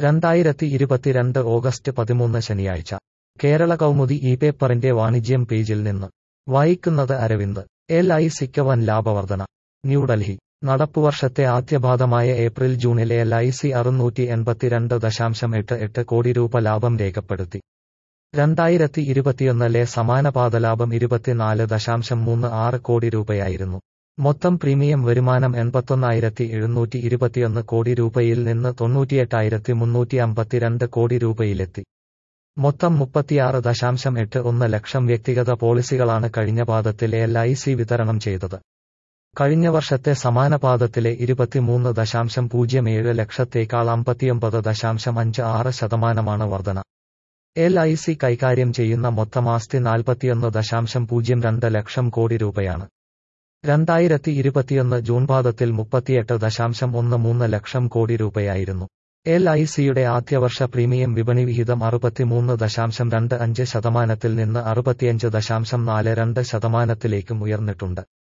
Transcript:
രണ്ടായിരത്തി ഇരുപത്തിരണ്ട് ഓഗസ്റ്റ് പതിമൂന്ന് ശനിയാഴ്ച കേരള കൗമുദി ഈ പേപ്പറിന്റെ വാണിജ്യം പേജിൽ നിന്ന് വായിക്കുന്നത് അരവിന്ദ് എൽ ഐ സിക്ക് വൻ ലാഭവർധന ന്യൂഡൽഹി നടപ്പുവർഷത്തെ ആദ്യപാദമായ ഏപ്രിൽ ജൂണിൽ എൽ ഐ സി അറുന്നൂറ്റി എൺപത്തിരണ്ട് ദശാംശം എട്ട് എട്ട് കോടി രൂപ ലാഭം രേഖപ്പെടുത്തി രണ്ടായിരത്തി ഇരുപത്തിയൊന്നിലെ സമാന പാദലാഭം ഇരുപത്തിനാല് ദശാംശം മൂന്ന് ആറ് കോടി രൂപയായിരുന്നു മൊത്തം പ്രീമിയം വരുമാനം എൺപത്തൊന്നായിരത്തി എഴുന്നൂറ്റി ഇരുപത്തിയൊന്ന് കോടി രൂപയിൽ നിന്ന് തൊണ്ണൂറ്റിയെട്ടായിരത്തി മുന്നൂറ്റി അമ്പത്തിരണ്ട് കോടി രൂപയിലെത്തി മൊത്തം മുപ്പത്തിയാറ് ദശാംശം എട്ട് ഒന്ന് ലക്ഷം വ്യക്തിഗത പോളിസികളാണ് കഴിഞ്ഞ പാദത്തിൽ എൽ ഐ സി വിതരണം ചെയ്തത് കഴിഞ്ഞ വർഷത്തെ സമാന പാദത്തിലെ ഇരുപത്തിമൂന്ന് ദശാംശം പൂജ്യം ഏഴ് ലക്ഷത്തേക്കാൾ അമ്പത്തിയൊമ്പത് ദശാംശം അഞ്ച് ആറ് ശതമാനമാണ് വർധന എൽ ഐ സി കൈകാര്യം ചെയ്യുന്ന മൊത്തം ആസ്തി നാൽപ്പത്തിയൊന്ന് ദശാംശം പൂജ്യം രണ്ട് ലക്ഷം കോടി രൂപയാണ് രണ്ടായിരത്തി ഇരുപത്തിയൊന്ന് ജൂൺ പാദത്തിൽ മുപ്പത്തിയെട്ട് ദശാംശം ഒന്ന് മൂന്ന് ലക്ഷം കോടി രൂപയായിരുന്നു എൽ ഐ സിയുടെ ആദ്യവർഷ പ്രീമിയം വിപണി വിഹിതം അറുപത്തിമൂന്ന് ദശാംശം രണ്ട് അഞ്ച് ശതമാനത്തിൽ നിന്ന് അറുപത്തിയഞ്ച് ദശാംശം നാല് രണ്ട് ശതമാനത്തിലേക്കും ഉയർന്നിട്ടുണ്ട്